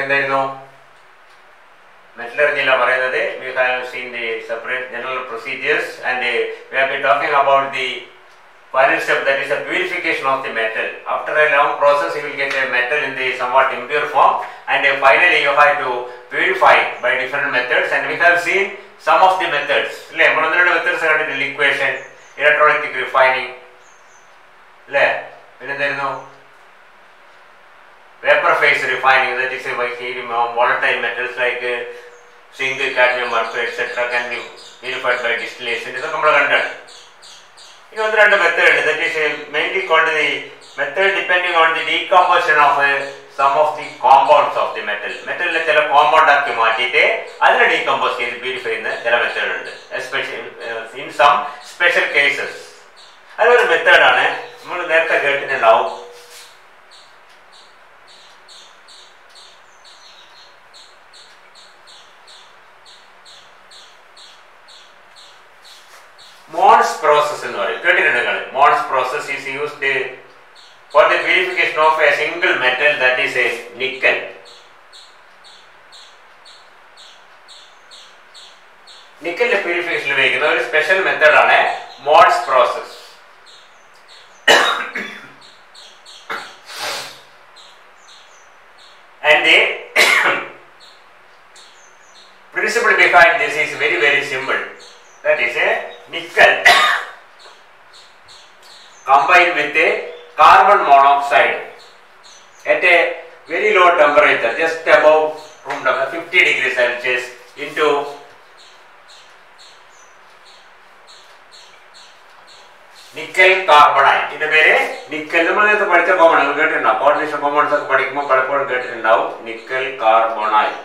എന്തായിരുന്നു മെറ്റലർജിയില പറയുന്നത് we have seen the separate general procedures and we have be talking about the final step that is the purification of the metal. After a long process, you will get a metal in the somewhat impure form, and uh, finally you have to purify it by different methods. And we have seen some of the methods. അല്ലേ നമ്മൾ ഒന്ന് രണ്ട് methods കണ്ടിട്ട് ലിക്വേഷൻ electrolytic refining അല്ലേ പിന്നെന്തായിരുന്നു vapour phase refining that is by volatile metals like zinc cadmium mercury etcetera can be purified by distillation ഇതൊക്കെ നമ്മൾ കണ്ടാണ് ഇനി ഒന്ന് രണ്ട് method that is mainly called the method depending on the decomposition of some of the compounds of the metal മെറ്റലിനെ ചില compound ആക്കി മാറ്റിയിട്ട് അതിനെ ഡീകമ്പോസ് ചെയ്ത് പ്യൂരിഫൈ ചെയ്യുന്ന ചില മെത്തേഡ് ഉണ്ട് especially in some special cases അതൊരു മെത്തേഡാണ് നമ്മൾ നേരത്തെ കേട്ടിട്ടുണ്ടാവും മോൺസ് പ്രോസസ് എന്ന് പറയും കേട്ടിട്ടുണ്ട് നിങ്ങൾ Mond's process is used for the purification of a single metal that is a nickel നിക്കലിന്റെ പ്യൂരിഫിക്കേഷൻ ഉപയോഗിക്കുന്ന ഒരു സ്പെഷ്യൽ മെത്തേഡാണ് Mond's process and the principle behind this is very very simple that is a nickel combined with a carbon monoxide at a very low temperature just above room temperature 50 degrees celsius into nickel carbonite ഇതിന്റെ പേര് nickel നമ്മൾ നേരത്തെ പഠിച്ച common കേട്ടിട്ടുണ്ടാവും coordination compounds ഒക്കെ പഠിക്കുമ്പോൾ പലപ്പോഴും കേട്ടിട്ടുണ്ടാവും nickel carbonite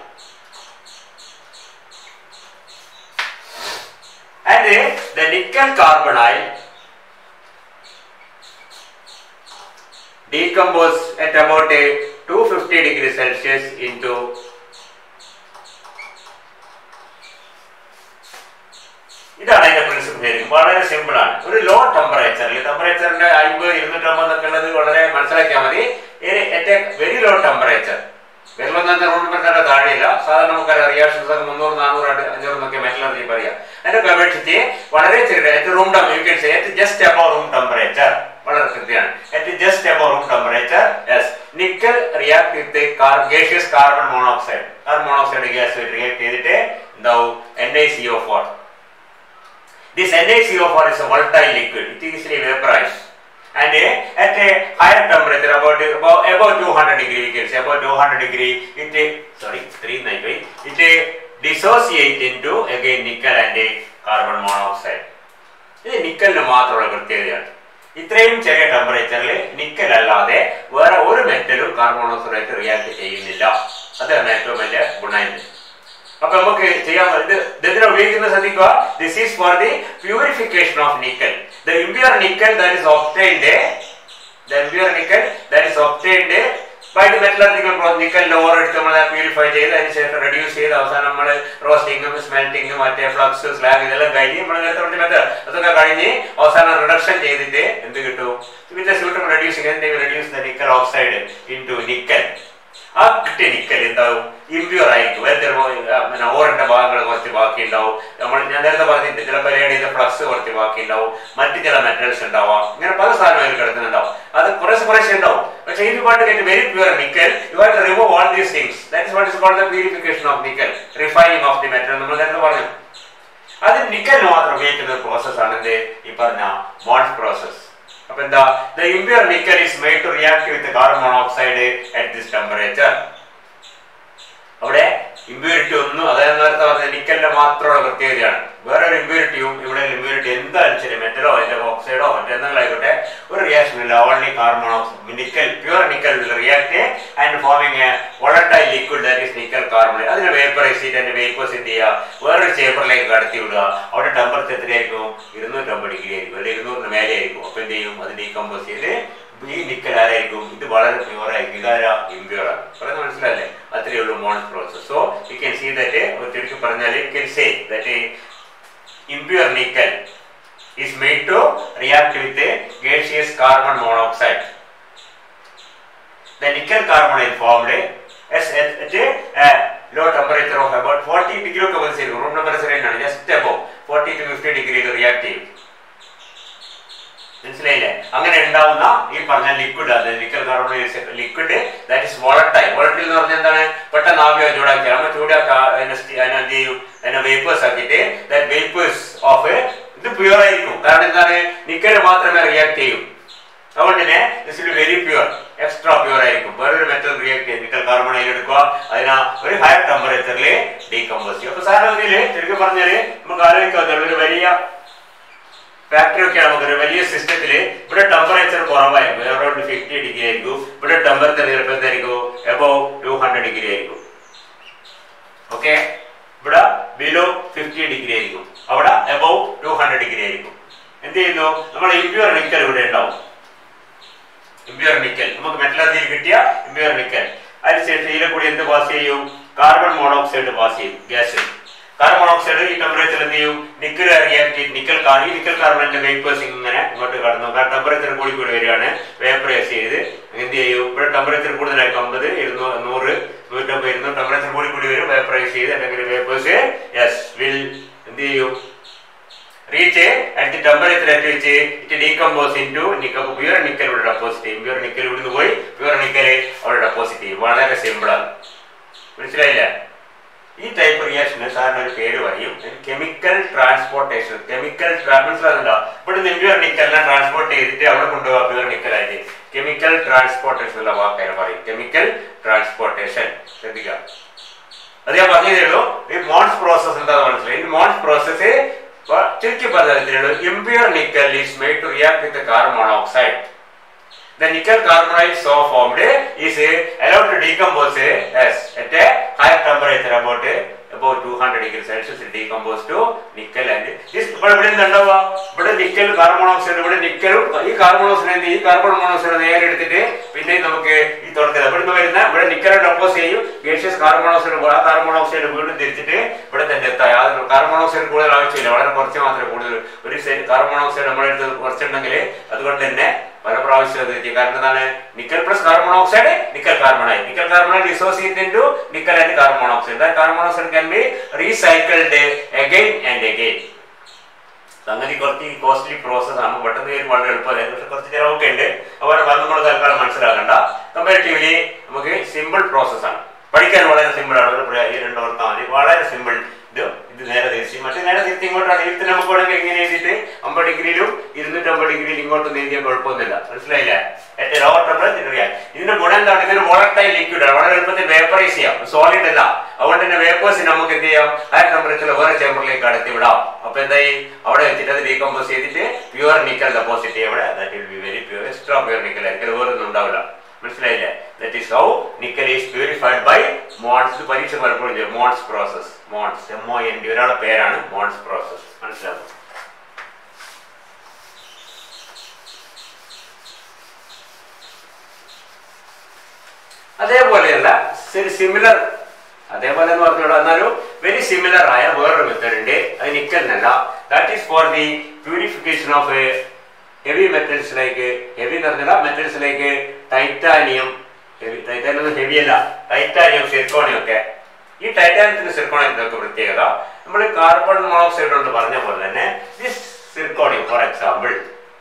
and uh, the nickel carbonide decompose at about a 250 degrees Celsius into ഇതാണ് അതിന്റെ പ്രിൻസിപ്പിൾ വളരെ സിമ്പിൾ ആണ് ഒരു ലോ ടെമ്പറേച്ചറിൽ ടെമ്പറേച്ചറിന്റെ അമ്പത് ഇരുന്നൂറ്റമ്പത് ഒക്കെ ഉള്ളത് വളരെ മനസ്സിലാക്കിയാൽ മതി എറ്റ് വെരി ലോ ടെമ്പറേച്ചർ വെള്ളം തന്നെ റൂം ടെമ്പറേച്ചറിന്റെ താഴെയില്ല സാധാരണ നമുക്കറിയാം റിയാക്ഷൻസ് ഒക്കെ മുന്നൂറ് നാനൂറ് അഞ്ഞൂറ് എന്നൊക്കെ മെറ്റലർജി പറയാം അതിന്റെ അപേക്ഷിച്ച് വളരെ ചെറിയ ഏറ്റവും റൂം ടെമ്പറേച്ചർ ഏറ്റവും ജസ്റ്റ് അബോ റൂം ടെമ്പറേച്ചർ വളരെ കൃത്യമാണ് ഏറ്റവും just above room temperature yes nickel react with gaseous carbon monoxide carbon monoxide gas react ചെയ്തിട്ട് എന്താവും N I C O four This NaCO4 is a volatile liquid. It is easily vaporized. And uh, at a higher temperature, about about, about 200 degree, we can say about 200 degree, it uh, sorry 390, it uh, dissociate into again nickel and uh, carbon monoxide. ഇത് നിക്കലിന് മാത്രമുള്ള പ്രത്യേകതയാണ് ഇത്രയും ചെറിയ ടെമ്പറേച്ചറിൽ nickel അല്ലാതെ വേറെ ഒരു മെറ്റലും carbon മോണോക്സൈഡായിട്ട് react ചെയ്യുന്നില്ല അതാണ് ഏറ്റവും വലിയ ഗുണം അപ്പൊ നമുക്ക് ചെയ്യാൻ ഇത് ഇതിനെ ഉപയോഗിക്കുന്ന ശ്രദ്ധിക്കുക this is for the purification of nickel the impure nickel that is obtained the impure nickel that is obtained by the metallurgical process nickel lower എടുത്ത് നമ്മൾ പ്യൂരിഫൈ ചെയ്ത് അതിനുശേഷം റെഡ്യൂസ് ചെയ്ത് അവസാനം നമ്മൾ റോസ്റ്റിങ്ങും സ്മെൽറ്റിങ്ങും മറ്റേ ഫ്ലക്സ് സ്ലാഗ് ഇതെല്ലാം കഴിഞ്ഞ് നമ്മൾ നേരത്തെ പറഞ്ഞ മെത്തേഡ് അതൊക്കെ കഴിഞ്ഞ് അവസാനം റിഡക്ഷൻ ചെയ്തിട്ട് എന്ത് കിട്ടും with suitable reducing reduce the nickel oxide into nickel ആ കിട്ടിയ നിക്കൽ എന്താവും ഇമ്പ്യൂർ ആയിരിക്കും പിന്നെ ഓറിന്റെ ഭാഗങ്ങൾ കുറച്ച് ബാക്കി ഉണ്ടാവും നമ്മൾ ഞാൻ നേരത്തെ പറഞ്ഞിട്ടുണ്ട് ചില പരിപാടി ഫ്ലക്സ് കുറച്ച് ബാക്കി ഉണ്ടാവും മറ്റു ചില മെറ്റൽസ് ഉണ്ടാവാം ഇങ്ങനെ പല സാധനങ്ങൾ കിടക്കുന്നുണ്ടാവും അത് കുറേശ്ശെ കുറേശ്ശെ ഉണ്ടാവും പക്ഷേ ഇത് but get very pure nickel you have to remove all these things that is what is called the purification of nickel refining of the metal നമ്മൾ നേരത്തെ പറഞ്ഞു അത് നിക്കലിന് മാത്രം ഉപയോഗിക്കുന്ന ഒരു പ്രോസസ്സാണ് എന്ത് ഈ പറഞ്ഞ മോൾഡ് പ്രോസസ് അപ്പൊ എന്താ the impure nickel is made to react with carbon monoxide at this temperature അവിടെ ഇമ്പ്യൂരിറ്റി ഒന്നും അതായത് നേരത്തെ പറഞ്ഞ നിക്കലിന്റെ മാത്രമുള്ള പ്രത്യേകതയാണ് വേറെ ഒരു ഇമ്പ്യൂരിറ്റിയും ഇവിടെ ഇമ്പ്യൂരിറ്റി എന്തായാലും ശരി മെറ്റലോ അതിന്റെ ഓക്സൈഡോ മറ്റെന്തെങ്കിലും ആയിക്കോട്ടെ ഒരു റിയാക്ഷൻ ഇല്ല only carbon monoxide nickel pure nickel react and forming a volatile liquid that is nickel carbon അതിനെ വേപ്പറൈസ് ചെയ്ത് അതിന്റെ വേപ്പേഴ്സ് എന്ത് ചെയ്യുക വേറൊരു ചേമ്പറിലേക്ക് കടത്തി വിടുക അവിടെ ടെമ്പറേച്ചർ എത്രയായിരിക്കും ഇരുന്നൂറ്റമ്പത് ഡിഗ്രി ആയിരിക്കും അല്ലെങ്കിൽ ഇരുന്നൂറിന് മേലെ ആയിരിക്കും അപ്പൊ എന്ത് ചെയ്യും അത് ഡീകമ്പോസ് ചെയ്ത് ഈ നിക്കൽ ആരായിരിക്കും ഇത് വളരെ പ്യൂർ ആയിരിക്കും ഇതാരാ ഇമ്പ്യൂർ ആണ് പറയുന്നത് മനസ്സിലല്ലേ അത്രയേ ഉള്ളൂ Mond process so you can see that ചുരുക്കി പറഞ്ഞാൽ you can say that impure nickel is made to react with a gaseous carbon monoxide. The nickel carbonate formed low temperature of about forty degree ഒക്കെ മനസ്സിലാക്കും room temperature തന്നെയാണ് just above forty to fifty degree react ചെയ്യും മനസ്സിലായില്ലേ അങ്ങനെ ഉണ്ടാവുന്ന ഈ പറഞ്ഞ liquid അത് nickel carbon liquid that is volatile volatile എന്ന് പറഞ്ഞാൽ എന്താണ് പെട്ടെന്ന് ആവിയോ ചൂടാക്കി നമ്മൾ ചൂടാക്കി അതിനെ sti- അതിനെ എന്ത് ചെയ്യും അതിനെ വേപ്പേഴ്സ് ആക്കിയിട്ട് ദാറ്റ് വേപ്പേഴ്സ് ഓഫ് ഇത് പ്യുവർ ആയിരിക്കും കാരണം എന്താണ് നിക്കൽ മാത്രമേ റിയാക്ട് ചെയ്യൂ അതുകൊണ്ട് തന്നെ this is very pure extra pure ആയിരിക്കും വേറൊരു മെറ്റൽ റിയാക്ട് ചെയ്ത് നിക്കൽ കാർബൺ എടുക്കുക അതിനെ ഒരു ഹയർ ടെമ്പറേച്ചറിൽ ഡീകമ്പോസ് ചെയ്യും അപ്പൊ സാറിന് ഇതില് ശരിക്കും പറഞ്ഞാല് നമുക്ക് ആലോചിക്കാവുന്ന ഒരു വലിയ ഫാക്ടറി ഒക്കെ നമുക്കൊരു വലിയ സിസ്റ്റത്തിൽ ഇവിടെ ടെമ്പറേച്ചർ കുറവായിരിക്കും അറൌണ്ട് ഫിഫ്റ്റി ഡിഗ്രി ആയിരിക്കും ഇവിടെ ടെമ്പറേച്ചർ ചിലപ്പോൾ എന്തായിരിക്കും എബവ് ടു ഹൺഡ്രഡ് ഡിഗ്രി ആയിരിക്കും ഓക്കെ ഇവിടെ ബിലോ ഫിഫ്റ്റി ഡിഗ്രി ആയിരിക്കും അവിടെ എബവ് ടു ഹൺഡ്രഡ് ഡിഗ്രി ആയിരിക്കും എന്ത് ചെയ്യുന്നു നമ്മൾ ഇമ്പ്യൂർ നിക്കൽ ഇവിടെ ഉണ്ടാവും ഇമ്പ്യൂർ നിക്കൽ നമുക്ക് മെറ്റലർജിയിൽ കിട്ടിയ ഇമ്പ്യൂർ നിക്കൽ അതിനുശേഷം ഇതിലെ കൂടി എന്ത് പാസ് ചെയ്യും കാർബൺ മോണോക്സൈഡ് പാസ് ചെയ്യും ഗ്യാസ് കാർബൺ മോണോക്സൈഡ് ഈ ടെമ്പറേച്ചർ എന്ത് ചെയ്യും നിക്കൽ റിയാക്ട് ചെയ്ത് നിക്കൽ കാർ ഈ നിക്കൽ കാർബണിന്റെ വേപ്പേഴ്സ് ഇങ്ങനെ ഇങ്ങോട്ട് കടന്നു കാരണം ടെമ്പറേച്ചർ കൂടി കൂടി വരികയാണ് വേപ്പറൈസ് ചെയ്ത് എന്ത് ചെയ്യും ഇവിടെ ടെമ്പറേച്ചർ കൂടുതലായിരിക്കും അമ്പത് ഇരുന്നൂറ് നൂറ് നൂറ്റമ്പത് ഇരുന്നൂറ് ടെമ്പറേച്ചർ കൂടി കൂടി വരും വേപ്പറൈസ് ചെയ്ത് അല്ലെങ്കിൽ വേപ്പേഴ്സ് യെസ് വിൽ എന്ത് ചെയ്യും reach at the temperature at വെച്ച് it decompose into nickel pure nickel ഇവിടെ ഡെപ്പോസിറ്റ് ചെയ്യും പ്യൂർ നിക്കൽ ഇവിടുന്ന് പോയി പ്യൂർ നിക്കൽ അവിടെ ഡെപ്പോസിറ്റ് ചെയ്യും വളരെ സിമ്പിളാണ് മനസ്സിലായില്ലേ ഈ ടൈപ്പ് റിയാക്ഷന് സാറിന് ഒരു പേര് പറയും കെമിക്കൽ ട്രാൻസ്പോർട്ടേഷൻ കെമിക്കൽ മനസ്സിലാകുന്നുണ്ടോ ഇവിടുന്ന് പ്യൂർ നിക്കലിനെ ട്രാൻസ്പോർട്ട് ചെയ്തിട്ട് അവിടെ കൊണ്ടുപോകാം പ്യൂർ നിക്കലായിട്ട് കെമിക്കൽ ട്രാൻസ്പോർട്ടേഷൻ എന്നുള്ള വാക്കാണ് പറയും കെമിക്കൽ ട്രാൻസ്പോർട്ടേഷൻ ശ്രദ്ധിക്കുക അത് ഞാൻ പറഞ്ഞതേ ഉള്ളൂ ഈ മോൺസ് പ്രോസസ് എന്താണെന്ന് മനസ്സിലായി ഈ മോൺസ് പ്രോസസ് ചുരുക്കി പറഞ്ഞതിനുള്ളൂ impure nickel is made to react with carbon monoxide The nickel carbonate so formed is allowed to decompose as at a higher temperature about about 200 degrees Celsius it decompose to nickel and this ഇവിടെ ഇവിടെ എന്തുണ്ടാവുക ഇവിടെ nickel carbon monoxide ഇവിടെ നിക്കലും ഈ carbon monoxide ഈ carbon monoxide നേരെ എടുത്തിട്ട് പിന്നെ നമുക്ക് ഈ തുടക്കം ഇവിടുന്ന് വരുന്ന ഇവിടെ നിക്കൽ ഡെപ്പോസ് ചെയ്യും ഗേഷ്യസ് കാർബൺ മോണോക്സൈഡ് ആ കാർബൺ മോണോക്സൈഡ് വീണ്ടും തിരിച്ചിട്ട് ഇവിടെ തന്നെ എത്താം യാതൊരു കാർബൺ മോണോക്സൈഡ് കൂടുതൽ ആവശ്യമില്ല വളരെ കുറച്ച് മാത്രമേ കൂടുതൽ ഒരു കാർബൺ മോണോക്സൈഡ് നമ്മുടെ അടുത്ത് കുറച്ചുണ്ടെങ്കിൽ അതുകൊണ്ട് തന്നെ പല പ്രാവശ്യം അത് എത്തി കാരണം എന്താണ് nickel plus carbon monoxide nickel carbonide nickel carbonide dissociate into nickel and carbon monoxide that carbon monoxide can be recycled again and again സംഗതി കുറച്ച് കോസ്റ്റ്ലി പ്രോസസ് ആണ് പെട്ടെന്ന് ചെയ്യാൻ വളരെ എളുപ്പമായിരുന്നു പക്ഷെ കുറച്ച് ചിലവൊക്കെ ഉണ്ട് അതുപോലെ അത് നമ്മൾ തൽക്കാലം മനസ്സിലാക്കണ്ട കമ്പാരിറ്റീവ്ലി നമുക്ക് സിമ്പിൾ പ്രോസസ് ആണ് പഠിക്കാൻ വളരെ സിമ്പിൾ ആണ് ഒരു പ്ര- ഈ രണ്ട് ഓർത്താൽ മതി വളരെ സിമ്പിൾ ഇത് ഇത് നേരെ തിരിച്ച് മറ്റേ നേരെ തിരിച്ച് ഇങ്ങോട്ടാണ് ഇതിൽ നമുക്ക് വേണമെങ്കിൽ ഇങ്ങനെ എഴുതിയിട്ട് അമ്പത് ഡിഗ്രിയിലും ഇരുന്നൂറ്റമ്പത് ഡിഗ്രിയിൽ ഇങ്ങോട്ട് നീന്തിയാൽ കുഴപ്പമൊന്നുമില്ല മനസ്സിലായില്ലേ ഏറ്റവും ലോവർ ടെമ്പറേച്ചർ അറിയാം ഇതിന്റെ ഗുണം എന്താണ് ഇതൊരു വോളട്ടൈൽ ലിക്വിഡ് ആണ് വളരെ എളുപ്പത്തിൽ വേപ്പറൈസ് ചെയ്യാം സോളിഡ് അല്ല അതുകൊണ്ട് തന്നെ വേപ്പേഴ്സ് നമുക്ക് എന്ത് ചെയ്യാം ഹയർ ടെമ്പറേച്ചറിൽ വേറെ ചേമ്പറിലേക്ക് കടത്തി വിടാം അപ്പൊ എന്തായി അവിടെ വെച്ചിട്ട് അത് ഡീകമ്പോസ് ചെയ്തിട്ട് പ്യുവർ നിക്കൽ ഡെപ്പോസിറ്റ് ചെയ്യും അവിടെ that will be very pure extra pure nickel ആയിരിക്കും വേറെ ഒന്നും ഉണ്ടാവില്ല മനസ്സിലായില്ലേ that is how nickel is purified by Mond's പരീക്ഷ പലപ്പോഴും ചെയ്യും Mond's process Mond's M O N D ഒരാളുടെ പേരാണ് മോൺസ് പ്രോസസ് മനസ്സിലാവും അതേപോലെയല്ല ശരി സിമിലർ അതേപോലെ എന്ന് പറഞ്ഞോളൂ എന്നാലും വെരി സിമിലർ ആയ വേറൊരു മെത്തേഡ് ഉണ്ട് അത് നിക്കലിനല്ല that is for the purification of heavy metals like heavy എന്ന് പറഞ്ഞാൽ metals like titanium heavy titanium heavy അല്ല ടൈറ്റാനിയം സിർക്കോണിയം ഒക്കെ ഈ ടൈറ്റാനിയത്തിന്റെ സിർക്കോണിയത്തിനൊക്കെ പ്രത്യേകത നമ്മൾ കാർബൺ മോണോക്സൈഡ് കൊണ്ട് പറഞ്ഞ പോലെ തന്നെ this zirconium for example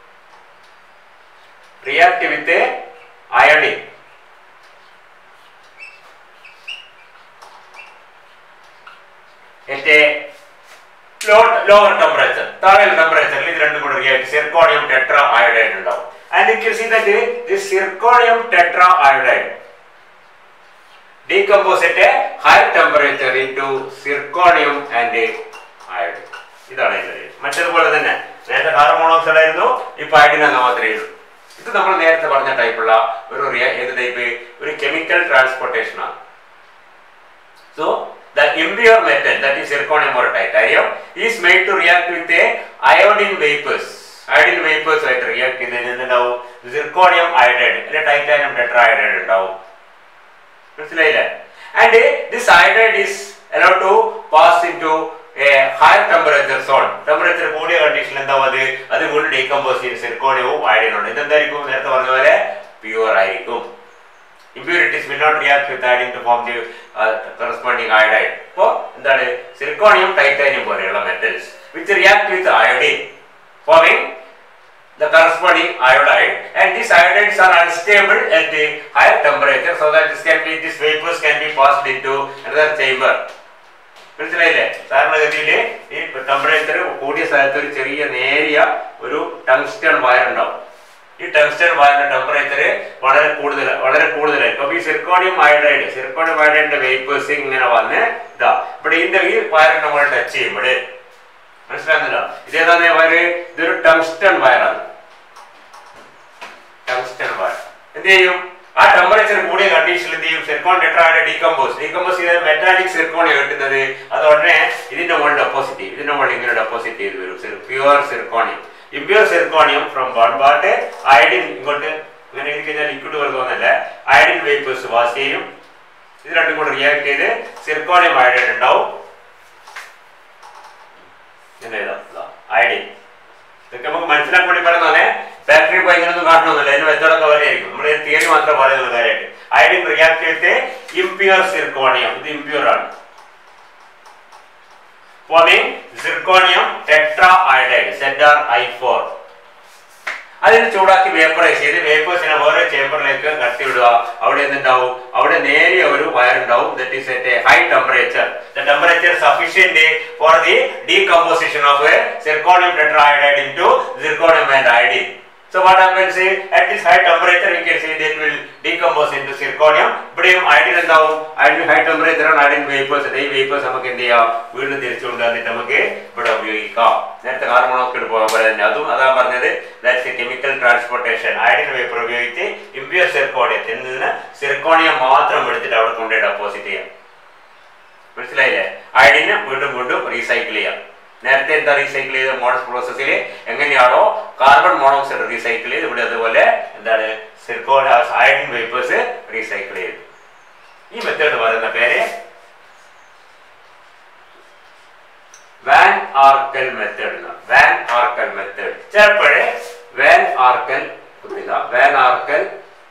react with iodine at a low, lower temperature താഴെ ടെമ്പറേച്ചറിൽ ഇത് രണ്ടും കൂടെ റിയാക്ട് സിർക്കോണിയം ടെട്രാ അയോഡൈഡ് ഉണ്ടാവും and you can see that this zirconium tetra iodide decompose at a higher temperature into zirconium and iodine ഇതാണ് ഇതിന്റെ രീതി. മറ്റേതുപോലെ തന്നെ നേരത്തെ കാർബൺ മോണോക്സൈഡ് ആയിരുന്നു ഇപ്പൊ അയഡിൻ എന്ന മാത്രമേ ഉള്ളൂ ഇത് നമ്മൾ നേരത്തെ പറഞ്ഞ ടൈപ്പുള്ള ഒരു റിയ- ഏത് ടൈപ്പ് ഒരു കെമിക്കൽ ട്രാൻസ്പോർട്ടേഷൻ ആണ് So the impure metal that is zirconium or titanium is made to react with a iodine vapors. Iodine vapors ആയിട്ട് റിയാക്ട് ചെയ്തതിന് എന്തുണ്ടാവും സിർക്കോണിയം അയഡൈഡ് അല്ലെ ടൈറ്റാനിയം ടെട്രാ അയഡൈഡ് ഉണ്ടാവും മനസ്സിലായില്ലേ and this iodide is allow to pass into higher temperature zone temperature കൂടിയ കണ്ടീഷനിൽ എന്താവും അത് അത് വീണ്ടും ഡീകമ്പോസ് ചെയ്ത് സിർക്കോണിയവും അയഡിനും ഉണ്ട് ഇതെന്തായിരിക്കും നേരത്തെ പറഞ്ഞ പോലെ പ്യുവർ ആയിരിക്കും impurities will not react with iodine to form the uh, corresponding iodide. അപ്പോൾ എന്താണ് സിർക്കോണിയം ടൈറ്റാനിയം പോലെയുള്ള metals which react with iodine forming the corresponding iodide and these iodides are unstable at a higher temperature so that this can be these vapors can be passed into another chamber മനസ്സിലായില്ലേ സാധാരണഗതിയിൽ ഈ temperature കൂടിയ സ്ഥലത്ത് ഒരു ചെറിയ നേരിയ ഒരു tungsten wire ഉണ്ടാവും ഈ ടങ്സ്റ്റൺ വയറിന്റെ ടെമ്പറേച്ചർ വളരെ കൂടുതൽ വളരെ കൂടുതലായിരിക്കും അപ്പൊ ഈ സിർക്കോണിയം അയോഡൈഡ് സിർക്കോണിയം അയോഡൈഡിന്റെ വേപ്പേഴ്സ് ഇങ്ങനെ വന്ന് ഇതാ ഇവിടെ ഇതിന്റെ ഈ വയറിന്റെ നമ്മൾ ടച്ച് ചെയ്യുമ്പോൾ മനസ്സിലാകുന്നില്ല ഇതേതാന്ന് വയറ് ഇതൊരു ടങ്സ്റ്റൺ വയറാണ് ടങ്സ്റ്റൺ വയർ എന്ത് ചെയ്യും ആ ടെമ്പറേച്ചർ കൂടിയ കണ്ടീഷനിൽ എന്ത് ചെയ്യും സിർക്കോൺ ടെട്രായുടെ ഡീകമ്പോസ് ഡീകമ്പോസ് ചെയ്ത മെറ്റാലിക് സിർക്കോണി കിട്ടുന്നത് അത് ഉടനെ ഇതിന്റെ മുകളിൽ ഡെപ്പോസിറ്റ് ചെയ്യും ഇതിന്റെ മുകളിൽ ഇങ്ങനെ ഡെപ്പോസിറ്റ് ചെയ്ത് വരും pure zirconium impure zirconium from one part iodine ഇങ്ങോട്ട് ഇങ്ങനെ എഴുതി കഴിഞ്ഞാൽ ലിക്വിഡ് പോലെ തോന്നല്ലേ അയഡിൻ വേപ്പേഴ്സ് വാസ് ചെയ്യും ഇത് രണ്ടും കൂടെ റിയാക്ട് ചെയ്ത് സിർക്കോണിയം അയഡൈഡ് ഉണ്ടാവും ഇങ്ങനെ അയഡിൻ ഇതൊക്കെ നമുക്ക് മനസ്സിലാക്കാൻ വേണ്ടി പറയുന്നതാണ് ഫാക്ടറി പോയി ഇങ്ങനൊന്നും കാട്ടണമെന്നില്ല അതിന് മെത്തേഡൊക്കെ വരെയായിരിക്കും നമ്മൾ തിയറി മാത്രം പറയുന്നത് കാര്യമായിട്ട് അയഡിൻ റിയാക്ട് ചെയ്തിട്ട് ഇംപ്യൂർ സിർക്കോണിയം ഇത് ഇംപ്യൂർ ആണ് forming zirconium tetra iodide ZR I four അതിന് ചൂടാക്കി വേപ്പറൈസ് ചെയ്ത് വേപ്പേഴ്സിനെ ഓരോ ചേമ്പറിലേക്ക് കടത്തിവിടുക അവിടെ എന്തുണ്ടാവും അവിടെ നേരിയ ഒരു വയർ ഉണ്ടാവും that is at a high temperature the temperature sufficient for the decomposition of zirconium tetraiodide into zirconium and iodine So what happens is at this high temperature we can say that will decompose into zirconium. ഇവിടെയും iodine എന്താവും iodine high temperature ആണ് iodine vapours ഈ vapours നമുക്ക് എന്ത് ചെയ്യാം വീണ്ടും തിരിച്ചു കൊണ്ടുവന്നിട്ട് നമുക്ക് ഇവിടെ ഉപയോഗിക്കാം നേരത്തെ കാർബൺ മോണോക്സൈഡ് പോലെ തന്നെ അതും അതാ പറഞ്ഞത് that's a chemical transportation iodine vapour ഉപയോഗിച്ച് ഇമ്പ്യൂർ സിർക്കോണിയത്തിൽ നിന്ന് സിർക്കോണിയം മാത്രം എടുത്തിട്ട് അവിടെ കൊണ്ടുപോയി ഡെപ്പോസിറ്റ് ചെയ്യാം മനസ്സിലായില്ലേ അയഡിനെ വീണ്ടും വീണ്ടും റീസൈക്കിൾ ചെയ്യാം നേരത്തെ എന്താ റീസൈക്കിൾ ചെയ്ത മോഡസ് പ്രോസസ്സിൽ എങ്ങനെയാണോ കാർബൺ മോണോക്സൈഡ് റീസൈക്കിൾ ചെയ്ത് ഇവിടെ അതുപോലെ എന്താണ് സിർക്കോൺ അയഡിൻ വേപ്പേഴ്സ് റീസൈക്കിൾ ചെയ്തു ഈ മെത്തേഡ് പറയുന്ന പേര് Van Arkel method Van Arkel method ചിലപ്പോഴേ വാൻ ആർക്കൽ കുത്തില്ല വാൻ ആർക്കൽ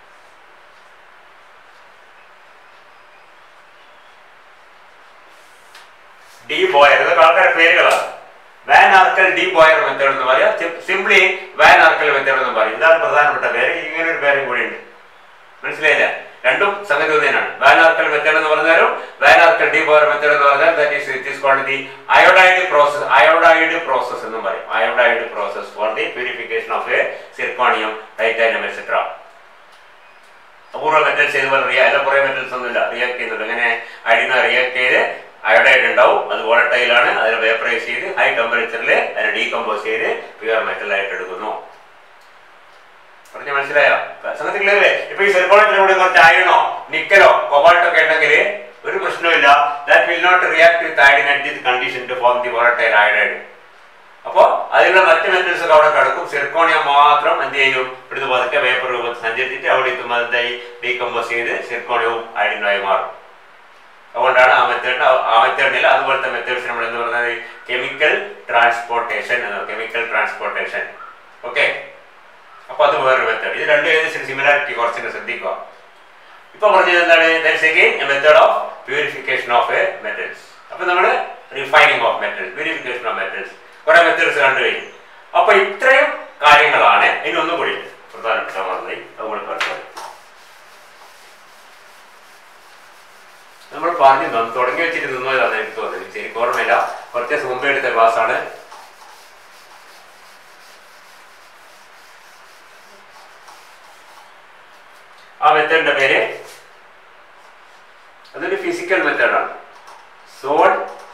ഡി ബോയർ ഇതൊക്കെ ആൾക്കാരുടെ പേരുകളാണ് Van Arkel de Boer method എന്ന് പറയാം സിംപ്ലി വാൻ ആർക്കൽ മെത്തേഡ് എന്ന് പറയും ഇതാണ് പ്രധാനപ്പെട്ട പേര് ഇങ്ങനെ ഒരു പേരും കൂടി ഉണ്ട് മനസ്സിലായില്ല രണ്ടും സംഗതി തന്നെയാണ് വാൻ ആർക്കൽ മെത്തേഡ് എന്ന് പറഞ്ഞാലും Van Arkel de Boer method എന്ന് പറഞ്ഞാൽ that is it is called the iodide process iodide process എന്നും പറയും iodide process for the purification of a zirconium titanium etcetera അപൂർവ മെറ്റൽസ് ഇതുപോലെ റിയാ അല്ല കുറേ മെറ്റൽസ് ഒന്നുമില്ല റിയാക്ട് ചെയ്യുന്നുണ്ട് അങ്ങനെ അടിന റിയാക്ട് ചെയ്ത് അയോഡൈഡ് ഉണ്ടാവും അത് volatile ആണ് അതിനെ വേപ്പറൈസ് ചെയ്ത് ഹൈ ടെമ്പറേച്ചറിൽ അതിനെ ഡീകമ്പോസ് ചെയ്ത് പ്യുവർ മെറ്റൽ ആയിട്ട് എടുക്കുന്നു പറഞ്ഞ മനസ്സിലായോ സംഗതി ക്ലിയർ അല്ലേ ഇപ്പൊ ഈ സിർക്കോണത്തിന്റെ കൂടെ കുറച്ച് അയണോ നിക്കലോ കൊബാൾട്ടോ ഒക്കെ ഉണ്ടെങ്കിൽ ഒരു പ്രശ്നമില്ല that will not react with iodine at this condition to form the volatile iodide അപ്പോ അതിലുള്ള മറ്റ് മെറ്റൽസ് ഒക്കെ അവിടെ കിടക്കും സിർക്കോണിയം മാത്രം എന്ത് ചെയ്യും ഇവിടുന്ന് പതുക്കെ വേപ്പർ രൂപത്തിൽ സഞ്ചരിച്ചിട്ട് അവിടെ എത്തുമ്പോൾ എന്തായി ഡീകമ്പോസ് ചെയ്ത് സിർക്കോണിയവും അയഡിനായി മാറും അതുകൊണ്ടാണ് ആ മെത്തേഡ് ആ മെത്തേഡിൽ അതുപോലത്തെ മെത്തേഡ്സ് നമ്മൾ എന്ന് പറയുന്നത് കെമിക്കൽ ട്രാൻസ്പോർട്ടേഷൻ എന്ന് കെമിക്കൽ ട്രാൻസ്പോർട്ടേഷൻ ഓക്കെ അപ്പൊ അത് വേറൊരു മെത്തേഡ് ഇത് രണ്ടും ഏകദേശം സിമിലാരിറ്റി കുറച്ചിട്ട് ശ്രദ്ധിക്കുക ഇപ്പൊ പറഞ്ഞത് എന്താണ് method of purification of a metals അപ്പൊ നമ്മൾ refining of metals purification of metals കുറെ മെത്തേഡ്സ് കണ്ടു കഴിഞ്ഞു അപ്പൊ ഇത്രയും കാര്യങ്ങളാണ് ഇനി ഒന്നും കൂടി പ്രധാനപ്പെട്ട മറന്നായി നമ്മൾ പറഞ്ഞു നമ്മൾ പറഞ്ഞു തന്നു തുടങ്ങി വെച്ചിട്ട് നിന്നതാണ് എനിക്ക് തോന്നുന്നത് ശരിക്കും ഓർമ്മയില്ല കുറച്ച് ദിവസം മുമ്പേ എടുത്ത ക്ലാസ് ആണ് ആ മെത്തേഡിന്റെ പേര് അതൊരു ഫിസിക്കൽ മെത്തേഡാണ് സോൺ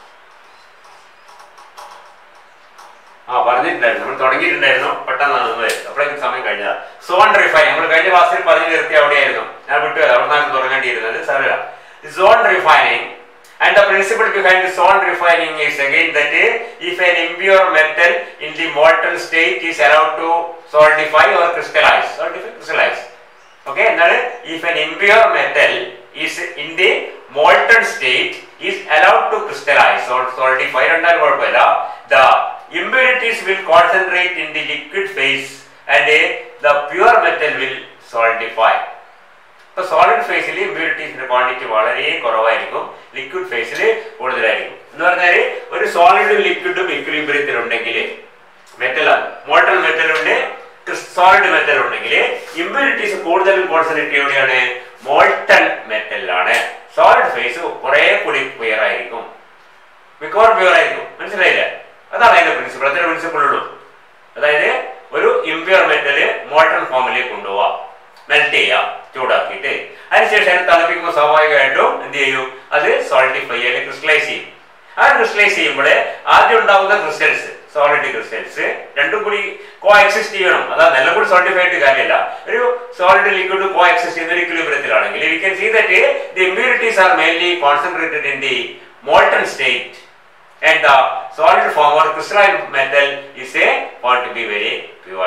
ആ പറഞ്ഞിട്ടുണ്ടായിരുന്നു നമ്മൾ തുടങ്ങിയിട്ടുണ്ടായിരുന്നു പെട്ടെന്നാണ് നമ്മൾ അപ്പോഴേക്കും സമയം കഴിഞ്ഞതാ സോൺ റിഫൈൻ നമ്മൾ കഴിഞ്ഞ ക്ലാസ്സിൽ പറഞ്ഞു നിർത്തി അവിടെയായിരുന്നു ഞാൻ വിട്ടു അവിടെ നിന്നാണ് തുടങ്ങേണ്ടിയിരുന്നത് സാറില്ല zone refining and the principle behind the zone refining is again that if an impure metal in the molten state is allowed to solidify or crystallize solidify crystallize okay എന്താണ് if an impure metal is in the molten state is allowed to crystallize or solidify രണ്ടാലും കുഴപ്പമില്ല the impurities will concentrate in the liquid phase and uh, the pure metal will solidify ഇപ്പൊ solid ഫേസിൽ ഇമ്പ്യൂരിറ്റീസിന്റെ quantity വളരെ കുറവായിരിക്കും liquid ഫേസിൽ കൂടുതലായിരിക്കും എന്ന് പറഞ്ഞാൽ ഒരു സോളിഡും ലിക്വിഡും ഇക്വിലിബ്രിയത്തിൽ ഉണ്ടെങ്കിൽ മെറ്റൽ മോട്ടൽ മെറ്റൽ ഉണ്ട് സോളിഡ് മെറ്റൽ ഉണ്ടെങ്കിൽ ഇമ്പ്യൂരിറ്റീസ് കൂടുതലും കോൺസെൻട്രേറ്റ് എവിടെയാണ് മോൾട്ടൺ മെറ്റലിലാണ് സോളിഡ് ഫേസ് കുറെ കൂടി ക്ലിയർ ആയിരിക്കും മിക്കവാറും പ്യൂർ ആയിരിക്കും മനസ്സിലായില്ലേ അതാണ് അതിന്റെ പ്രിൻസിപ്പിൾ അതിന്റെ പ്രിൻസിപ്പിൾ ഉള്ളൂ അതായത് ഒരു ഇമ്പ്യൂർ മെറ്റല് മോൾട്ടൺ ഫോമിലേക്ക് കൊണ്ടുപോവാം മെൽറ്റ് ചെയ്യാം ചൂടാക്കിയിട്ട് അതിനുശേഷം അതിനെ തണുപ്പിക്കുമ്പോൾ സ്വാഭാവികമായിട്ടും എന്ത് ചെയ്യും അത് സോൾട്ടിഫൈ അല്ലെങ്കിൽ ക്രിസ്റ്റലൈസ് ചെയ്യും ആ ക്രിസ്റ്റലൈസ് ചെയ്യുമ്പോൾ ആദ്യം ഉണ്ടാവുന്ന ക്രിസ്റ്റൽസ് സോളിഡ് ക്രിസ്റ്റൽസ് രണ്ടും കൂടി കോ എക്സിസ്റ്റ് ചെയ്യണം അതാ നല്ല കൂടി സോൾട്ടിഫൈഡ് കാര്യമല്ല ഒരു സോളിഡ് ലിക്വിഡ് കോ എക്സിസ്റ്റ് ചെയ്യുന്ന ഒരു ഇക്വിലിബ്രിയത്തിലാണെങ്കിൽ we can see that the impurities are mainly concentrated in the molten state and the solid form or crystalline metal is a found to be very pure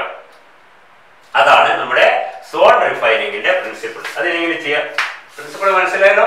അതാണ് നമ്മുടെ സോൺ റിഫൈനിങ്ങിന്റെ പ്രിൻസിപ്പിൾ അതിനെങ്ങനെ ചെയ്യാം principle മനസ്സിലായല്ലോ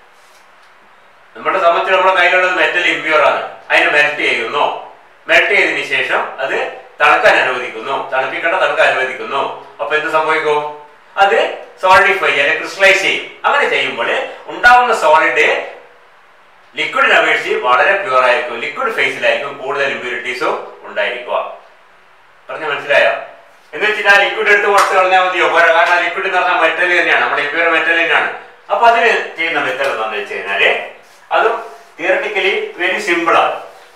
നമ്മുടെ സംബന്ധിച്ച് നമ്മുടെ കയ്യിലുള്ളത് മെറ്റൽ ഇമ്പ്യൂർ ആണ് അതിനെ മെൽറ്റ് ചെയ്യുന്നു മെൽറ്റ് ചെയ്തതിനു ശേഷം അത് തണുക്കാൻ അനുവദിക്കുന്നു തണുപ്പിക്കേണ്ട തണുക്കാൻ അനുവദിക്കുന്നു അപ്പൊ എന്ത് സംഭവിക്കും അത് സോളിഡിഫൈ അല്ലെങ്കിൽ ക്രിസ്റ്റലൈസ് ചെയ്യും അങ്ങനെ ചെയ്യുമ്പോൾ ഉണ്ടാവുന്ന സോളിഡ് ലിക്വിഡിനെ അപേക്ഷിച്ച് വളരെ പ്യുവർ ആയിരിക്കും ലിക്വിഡ് ഫേസിലായിരിക്കും കൂടുതൽ ഇമ്പ്യൂരിറ്റീസും ഉണ്ടായിരിക്കുക പറഞ്ഞ മനസ്സിലായോ എന്ന് വെച്ചിട്ട് ആ ലിക്വിഡ് എടുത്ത് കുറച്ച് കളഞ്ഞാൽ മതിയോ പോരാ കാരണം ആ ലിക്വിഡ് എന്ന് പറഞ്ഞാൽ മെറ്റൽ തന്നെയാണ് നമ്മുടെ ഇമ്പ്യൂർ മെറ്റൽ തന്നെയാണ് അപ്പൊ അതിന് ചെയ്യുന്ന മെത്തേഡ് എന്താണെന്ന് വെച്ച് കഴിഞ്ഞാല് അതും തിയറട്ടിക്കലി വെരി സിമ്പിൾ ആണ്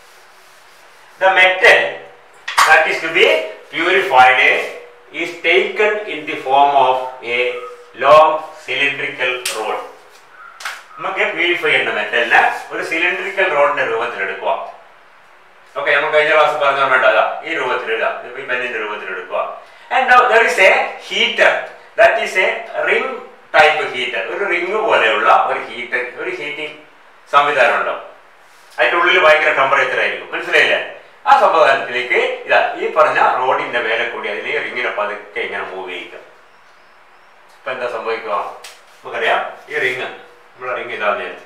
the metal that is to be purified is taken in the form of a long cylindrical rod നമുക്ക് പ്യൂരിഫൈ ചെയ്യുന്ന മെറ്റലിനെ ഒരു സിലിണ്ടറിക്കൽ റോഡിന്റെ രൂപത്തിൽ എടുക്കുക ഓക്കെ നമുക്ക് കഴിഞ്ഞ ക്ലാസ് പറഞ്ഞ വേണ്ടതാ ഈ രൂപത്തിൽ ഇടാം ഈ പെന്നിന്റെ രൂപത്തിൽ എടുക്കുക and there is a heater that is a ring type heater ഒരു റിംഗ് പോലെയുള്ള ഒരു ഹീറ്റർ ഒരു ഹീറ്റിംഗ് സംവിധാനം ഉണ്ടാവും അതിന്റെ ഉള്ളിൽ ഭയങ്കര ടെമ്പറേച്ചർ ആയിരിക്കും മനസ്സിലായില്ലേ ആ സംവിധാനത്തിലേക്ക് ഇതാ ഈ പറഞ്ഞ റോഡിന്റെ മേലെ കൂടി അതിനെ റിങ്ങിനെ പതുക്കെ ഇങ്ങനെ മൂവ് ചെയ്യിക്കുക ഇപ്പൊ എന്താ സംഭവിക്കുക നമുക്കറിയാം ഈ റിങ് നമ്മളെ റിങ് ഇതാന്ന് വിചാരിച്ചു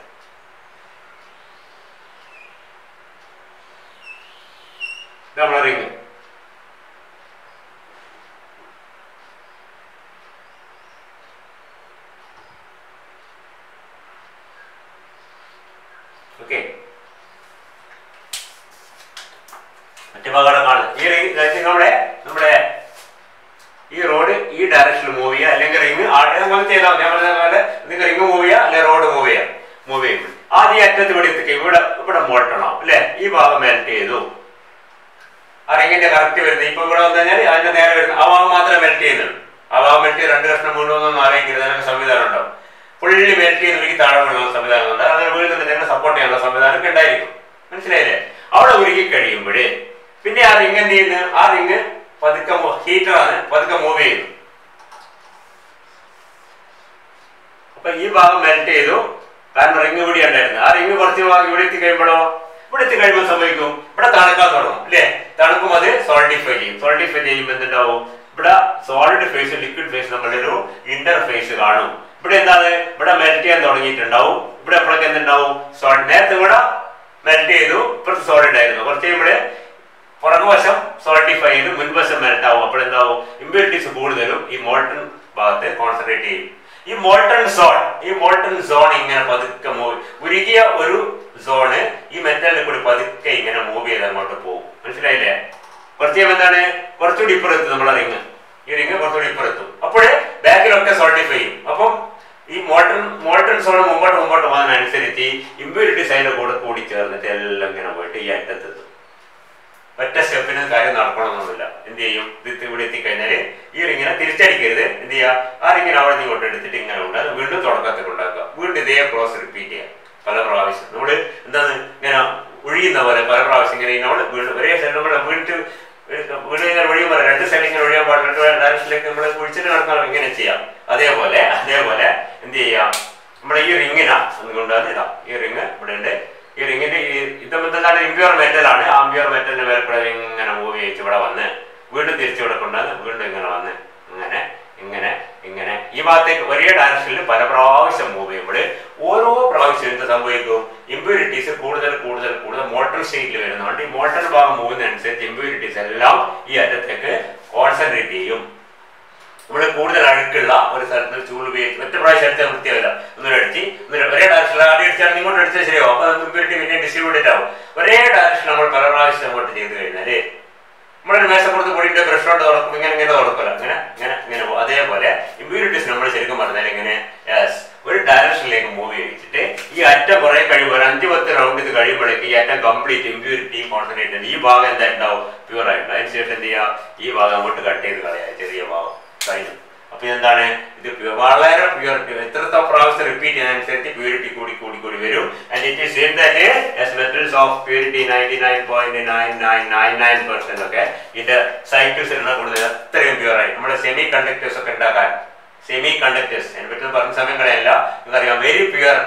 ഇത് നമ്മളെ റിങ് ഓക്കെ മറ്റേ ഭാഗം കാണുന്നത് ഈ റിങ് നമ്മുടെ നമ്മുടെ ഈ റോഡ് ഈ ഡയറക്ഷനിൽ മൂവ് ചെയ്യുക അല്ലെങ്കിൽ റിങ് നമ്മൾ ചെയ്താൽ ഞാൻ പറഞ്ഞ പോലെ നിങ്ങൾക്ക് റിങ് മൂവ് ചെയ്യുക അല്ലെങ്കിൽ റോഡ് മൂവ് ചെയ്യാം മൂവ് ചെയ്യുമ്പോൾ ആദ്യം അറ്റത്ത് ഇവിടെ എത്തിക്കുക ഇവിടെ ഇവിടെ മോട്ടണം അല്ലെ ഈ ഭാഗം മെൽറ്റ് ചെയ്തു ആ റിങ്ങിന്റെ കറക്റ്റ് വരുന്നത് ഇപ്പൊ ഇവിടെ വന്നു കഴിഞ്ഞാൽ അതിന്റെ നേരെ വരുന്നത് ആ ഭാഗം മാത്രമേ മെൽറ്റ് ചെയ്യുന്നുള്ളൂ ആ ഭാഗം മെൽറ്റ് ചെയ്ത് രണ്ട് കഷ്ണം വീഴുമെന്നൊന്നും അറിയിക്കരുത് അതിനൊക്കെ സംവിധാനം ഉണ്ടാവും ഫുള്ളി മെൽറ്റ് ചെയ്തില്ലെങ്കിൽ താഴെ വീഴുന്ന സംവിധാനം ഉണ്ട് അങ്ങനെ വീഴുന്നതിന്റെ സപ്പോർട്ട് ചെയ്യാനുള്ള സംവിധാനം ഒക്കെ ഉണ്ടായിരിക്കും മനസ്സിലായില്ലേ അവിടെ ഉരുകി കഴിയുമ്പോഴേ പിന്നെ ആ റിങ് എന്ത് ചെയ്യുന്നു ആ റിങ് പതുക്കെ ഹീറ്ററാണ് പതുക്കെ മൂവ് ചെയ്യുന്നു അപ്പൊ ഈ ഭാഗം മെൽറ്റ് ചെയ്തു കാരണം റിങ് ഇവിടെ ഉണ്ടായിരുന്നു ആ റിങ് കുറച്ച് ഭാഗം ഇവിടെ എത്തി കഴിയുമ്പോഴോ ഇവിടെ എത്തി കഴിയുമ്പോൾ സംഭവിക്കും ഇവിടെ തണുക്കാൻ തുടങ്ങും അല്ലേ തണുക്കും അത് സോൾട്ടിഫൈ ചെയ്യും സോൾട്ടിഫൈ ചെയ്യുമ്പോൾ എന്തുണ്ടാവും ഇവിടെ സോളിഡ് ഫേസ് ലിക്വിഡ് ഫേസ് നമ്മുടെ ഒരു ഇന്റർഫേസ് കാണും ഇവിടെ എന്താണ് ഇവിടെ മെൽറ്റ് ചെയ്യാൻ തുടങ്ങിയിട്ടുണ്ടാവും ഇവിടെ എപ്പോഴൊക്കെ എന്തുണ്ടാവും സോളിഡ് നേരത്തെ ഇവിടെ മെൽറ്റ് ചെയ്തു ഇപ്പുറത്ത് സോളിഡ് ആയിരുന്നു കുറച്ച് കഴിയുമ്പോൾ പുറകുവശം സോൾട്ടിഫൈ ചെയ്ത് മുൻവശം മെൽറ്റ് ആവും അപ്പോൾ എന്താവും ഇമ്പ്യൂരിറ്റീസ് കൂടുതലും ഈ മോൾട്ടൺ ഭാഗത്ത് കോൺസെൻട്രേറ്റ് ചെയ്യും ഈ മോൾട്ടൺ സോൺ ഈ മോൾട്ടൺ സോൺ ഇങ്ങനെ പതുക്കെ മൂവ് ഉരുകിയ ഒരു സോണ് ഈ മെറ്റലിൽ കൂടി പതുക്കെ ഇങ്ങനെ മൂവ് ചെയ്ത് അങ്ങോട്ട് പോകും മനസ്സിലായില്ലേ കുറച്ച് കഴിയുമ്പോൾ എന്താണ് കുറച്ചുകൂടി ഇപ്പുറത്ത് നമ്മളെ റിങ് ഈ റിങ് കുറച്ചുകൂടി ഇപ്പുറത്തും അപ്പോഴേ ബാക്കിലൊക്കെ സോൾട്ടിഫൈ ചെയ്യും അപ്പം ഈ മോൾട്ടൺ മോൾട്ടൺ സോൺ മുമ്പോട്ട് മുമ്പോട്ട് പോകുന്നതിനനുസരിച്ച് ഇമ്പ്യൂരിറ്റീസ് അതിന്റെ കൂടെ കൂടി ചേർന്നിട്ട് എല്ലാം ഇങ്ങനെ പോയിട്ട് ഈ അറ്റത്തെത്തും ഒറ്റ സ്റ്റെപ്പിന് കാര്യം നടക്കണമെന്നൊന്നുമില്ല എന്ത് ചെയ്യും ഇത് ഇവിടെ എത്തിക്കഴിഞ്ഞാല് ഈ റിങ്ങിനെ തിരിച്ചടിക്കരുത് എന്ത് ചെയ്യുക ആ റിങ്ങിനെ അവിടെ നിന്ന് ഇങ്ങോട്ട് എടുത്തിട്ട് ഇങ്ങനെ ഉണ്ട് അത് വീണ്ടും തുടക്കത്തിൽ ഉണ്ടാക്കുക വീണ്ടും ഇതേ പ്രോസസ് റിപ്പീറ്റ് ചെയ്യുക പല പ്രാവശ്യം നമ്മൾ എന്താണ് ഇങ്ങനെ ഒഴിയുന്ന പോലെ പല പ്രാവശ്യം ഇങ്ങനെ നമ്മൾ വീണ്ടും ഒരേ സ്ഥലം നമ്മൾ വീണ്ടും വീട് ഇങ്ങനെ ഒഴിയും പോലെ രണ്ട് സൈഡിൽ ഇങ്ങനെ ഒഴിയാൻ പാടില്ല രണ്ട് ഡയറക്ഷനിലേക്ക് നമ്മൾ കുഴിച്ചിട്ട് നടക്കണം ഇങ്ങനെ ചെയ്യാം അതേപോലെ അതേപോലെ എന്ത് ചെയ്യാം നമ്മുടെ ഈ റിങ്ങിന അതുകൊണ്ടാണ് ഇതാ ഈ റിങ് ഇവിടെ ഉണ്ട് ഈ റിങ്ങിന്റെ ഈ ഇത് എന്താണ് ഇമ്പ്യൂർ മെറ്റൽ ആണ് ആ ഇമ്പ്യൂർ മെറ്റലിന്റെ മേലെ കൂടെ ഇങ്ങനെ മൂവ് ചെയ്യിച്ച് ഇവിടെ വന്ന് വീണ്ടും തിരിച്ചു ഇവിടെ കൊണ്ടുവന്ന് വീണ്ടും ഇങ്ങനെ വന്ന് ഇങ്ങനെ ഇങ്ങനെ ഇങ്ങനെ ഈ ഭാഗത്തേക്ക് ഒരേ ഡയറക്ഷനിൽ പല പ്രാവശ്യം മൂവ് ചെയ്യുമ്പോൾ ഓരോ പ്രാവശ്യം എന്ത് സംഭവിക്കും ഇമ്പ്യൂരിറ്റീസ് കൂടുതൽ കൂടുതൽ കൂടുതൽ മോട്ടർ സ്റ്റേറ്റിൽ വരുന്നതുകൊണ്ട് ഈ മോട്ടർ ഭാഗം മൂവുന്നതനുസരിച്ച് ഇമ്പ്യൂരിറ്റീസ് എല്ലാം ഈ അറ്റത്തേക്ക് കോൺസെൻട്രേറ്റ് ചെയ്യും നമ്മൾ കൂടുതൽ അഴുക്കുള്ള ഒരു സ്ഥലത്ത് ചൂട് ഉപയോഗിച്ച് ഒറ്റ പ്രാവശ്യം അടിച്ചാൽ വൃത്തിയാവില്ല ഒന്നൊരു അടിച്ച് ഒന്നൊരു ഒരേ ഡയറക്ഷനിൽ ആദ്യം അടിച്ചാൽ ഇങ്ങോട്ട് അടിച്ചാൽ ശരിയാവും അപ്പൊ ഇമ്പ്യൂരിറ്റി പിന്നെ ഡിസ്ട്രിബ്യൂട്ടഡ് ആവും ഒരേ ഡയറക്ഷൻ നമ്മൾ പല പ്രാവശ്യം അങ്ങോട്ട് ചെയ്ത് കഴിഞ്ഞാല് നമ്മളൊരു മേശപ്പുറത്ത് പൊടിയുടെ ബ്രഷ് കൊണ്ട് തുറക്കും ഇങ്ങനെ ഇങ്ങനെ തുറക്കില്ല ഇങ്ങനെ ഇങ്ങനെ ഇങ്ങനെ പോകും അതേപോലെ ഇമ്പ്യൂരിറ്റീസ് നമ്മൾ ശരിക്കും പറഞ്ഞാൽ ഇങ്ങനെ യെസ് ഒരു ഡയറക്ഷനിലേക്ക് മൂവ് ചെയ്യിച്ചിട്ട് ഈ അറ്റം കുറെ കഴിയുമ്പോൾ ഒരു അഞ്ച് പത്ത് റൗണ്ട് ഇത് കഴിയുമ്പോഴേക്ക് ഈ അറ്റം കംപ്ലീറ്റ് ഇമ്പ്യൂരിറ്റി കോൺസെൻട്രേറ്റ് ഈ ഭാഗം എന്താ ഉണ്ടാവും പ്യൂർ ആയിട്ട് അതിനുശേഷം എന്ത് ചെയ്യാം ഈ ഭാഗം അങ്ങോട്ട് കട്ട് ചെയ്ത് കളയാം ചെറിയ ഭാഗം കഴിഞ്ഞു അപ്പൊ എന്താണ് ഇത് pure- വളരെ പ്യൂരിറ്റി എത്രത്തെ പ്രാവശ്യം റിപ്പീറ്റ് ചെയ്യുന്നതനുസരിച്ച് പ്യൂരിറ്റി കൂടി കൂടി കൂടി വരും and it is same that as metals of purity 99.9999% ഒക്കെ ഇതിന്റെ സൈക്കിൾസ് ഉള്ള കൂടുതൽ അത്രയും പ്യൂർ ആയി നമ്മുടെ സെമി കണ്ടക്ടേഴ്സ് ഒക്കെ ഉണ്ടാക്കാൻ സെമി കണ്ടക്ടേഴ്സ് അതിനെ പറ്റി പറഞ്ഞ സമയം കളയല്ല നിങ്ങൾക്കറിയാം വെരി പ്യൂർ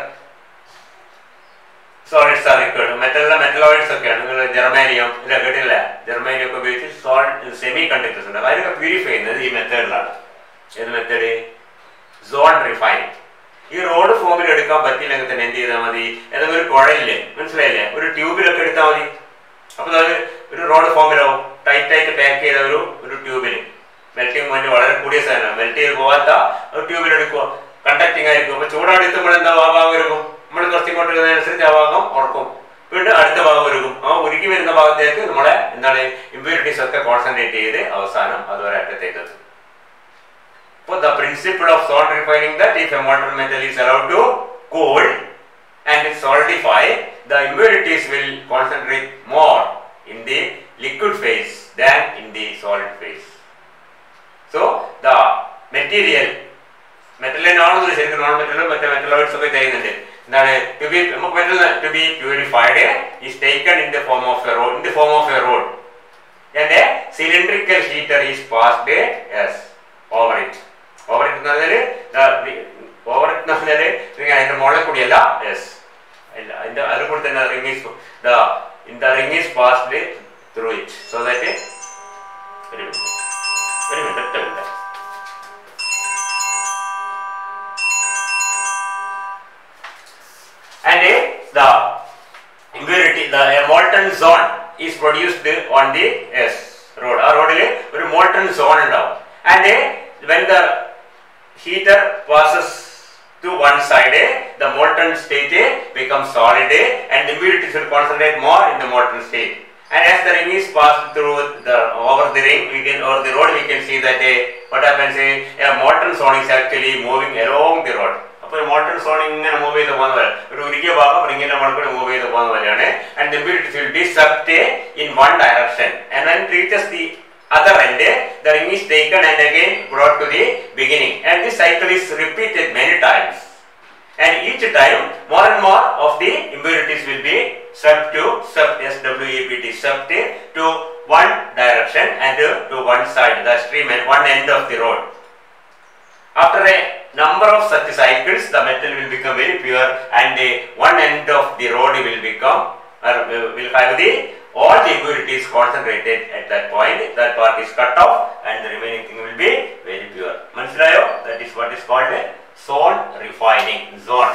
സോളിഡ്സ് ആണ് റിക്വേർഡ് മെറ്റലിലെ മെറ്റലോയിഡ്സ് ഒക്കെയാണ് നിങ്ങൾ ജർമാനിയം ഇല്ല കേട്ടില്ല ജർമാനിയം ഒക്കെ ഉപയോഗിച്ച് സോൾഡ് സെമി കണ്ടക്ടേഴ്സ് ഉണ്ട് അതിനൊക്കെ പ്യൂരിഫൈ ചെയ്യുന്നത് ഈ മെത്തേഡിലാണ് ഏത് മെത്തേഡ് സോൺ റിഫൈൻ ഈ റോഡ് ഫോമിൽ എടുക്കാൻ പറ്റില്ലെങ്കിൽ തന്നെ എന്ത് ചെയ്താൽ മതി ഏതെങ്കിലും ഒരു കുഴയില്ലേ മനസ്സിലായില്ലേ ഒരു ട്യൂബിലൊക്കെ എടുത്താൽ മതി അപ്പൊ അത് ഒരു റോഡ് ഫോമിലാവും ടൈറ്റ് ആയിട്ട് പാക്ക് ചെയ്ത ഒരു ഒരു ട്യൂബിന് മെൽറ്റിംഗ് പോയിന്റ് വളരെ കൂടിയ സാധനം മെൽറ്റ് ചെയ്ത് പോകാത്ത ഒരു ട്യൂബിൽ എടുക്കുക കണ്ടക്ടിങ് ആയിരിക്കും അപ്പൊ ചൂടാടി എത്തുമ്പോൾ എന്താ ആ ഭാഗം ഒരുക്കും നമ്മൾ കുറച്ച് ഇങ്ങോട്ട് വരുന്നതനുസരിച്ച് ആ ഭാഗം ഉറക്കും വീണ്ടും അടുത്ത ഭാഗം ഒരുക്കും ആ ഉരുക്കി വരുന്ന ഭാഗത്തേക്ക് നമ്മളെ എന്താണ് ഇമ്പ്യൂരിറ്റീസ് ഒക്കെ കോൺസെൻട്രേറ്റ് ചെയ്ത് അവസാനം അതുവരെ അറ്റത്തേക്ക് എത്തും For the principle of salt refining that if a molten metal is allowed to cool and solidify, the impurities will concentrate more in the liquid phase than in the solid phase. So the material മെറ്റലിനാണെന്ന് ശരിക്കും non മെറ്റലും മറ്റേ metalloids ഒക്കെ ചെയ്യുന്നുണ്ട് എന്താണ് to be നമുക്ക് metal to be purified is taken in the form of a rod in the form of a rod and a cylindrical heater is passed yes over it over it എന്ന് പറഞ്ഞാല് over it എന്ന് പറഞ്ഞാല് ഇങ്ങനെ അതിന്റെ മുകളിൽ കൂടിയല്ല yes ഇല്ല അതിന്റെ അതിൽ കൂടി തന്നെ ring is the in the ring is passed through it so that ഒരു മിനിറ്റ് ഒരു മിനിറ്റ് ഒറ്റ minute and uh, the impurity the a molten zone is produced on the yes road ആ റോഡിൽ ഒരു molten zone ഉണ്ടാവും and uh, when the heater passes to one side uh, the molten state uh, becomes solid uh, and the impurities will concentrate more in the molten state and as the ring is passed through the over the ring we can over the road we can see that uh, what happens uh, a molten zone is actually moving along the road അപ്പൊ ഒരു motor zone ഇങ്ങനെ move ചെയ്ത് പോകുന്ന പോലെ ഒരു ഉരുകിയ ഭാഗം റിങ്ങിന്റെ മുകളിൽ കൂടെ മൂവ് ചെയ്ത് പോകുന്ന പോലെയാണ് and the impurities will be sucked in one direction and when it reaches the other end the ring is taken and again brought to the beginning and this cycle is repeated many times and each time more and more of the impurities will be sucked to sucked s w e p t sucked to one direction and to one side the stream at one end of the road after a number of such cycles the metal will become very pure and uh, one end of the rod will become or uh, will have the all the impurities concentrated at that point that part is cut off and the remaining thing will be very pure മനസ്സിലായോ that is what is called a zone refining zone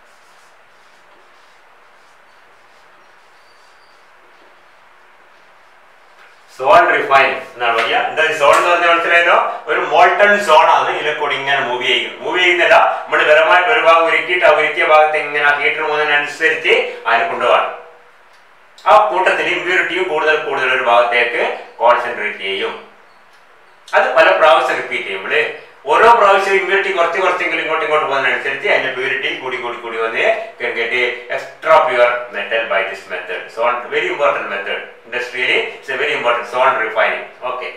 zone refine എന്നാണ് പറയുക എന്താ zone എന്ന് പറഞ്ഞാൽ മനസ്സിലായല്ലോ ഒരു molten zone ആണ് ഇതിലെ കൂടി ഇങ്ങനെ മൂവ് ചെയ്യുന്നത് മൂവ് ചെയ്യുന്നില്ല നമ്മൾ പരമായിട്ട് ഒരു ഭാഗം ഉരുക്കിയിട്ട് ആ ഉരുക്കിയ ഭാഗത്ത് ഇങ്ങനെ ഹീറ്റർ പോകുന്നതിനനുസരിച്ച് അതിനെ കൊണ്ടുപോകാം ആ കൂട്ടത്തിൽ ഇമ്പ്യൂരിറ്റിയും കൂടുതൽ കൂടുതൽ ഒരു ഭാഗത്തേക്ക് കോൺസെൻട്രേറ്റ് ചെയ്യും അത് പല പ്രാവശ്യം റിപ്പീറ്റ് ചെയ്യുമ്പോൾ ഓരോ പ്രാവശ്യം ഇമ്മ്യൂണിറ്റി കുറച്ച് കുറച്ചെങ്കിലും ഇങ്ങോട്ട് ഇങ്ങോട്ട് പോകുന്നതനുസരിച്ച് അതിന്റെ പ്യൂരിറ്റി കൂടി കൂടി കൂടി വന്ന് can get a extra pure metal by this method. So very important method. Industrially, it's a very important zone refining. Okay.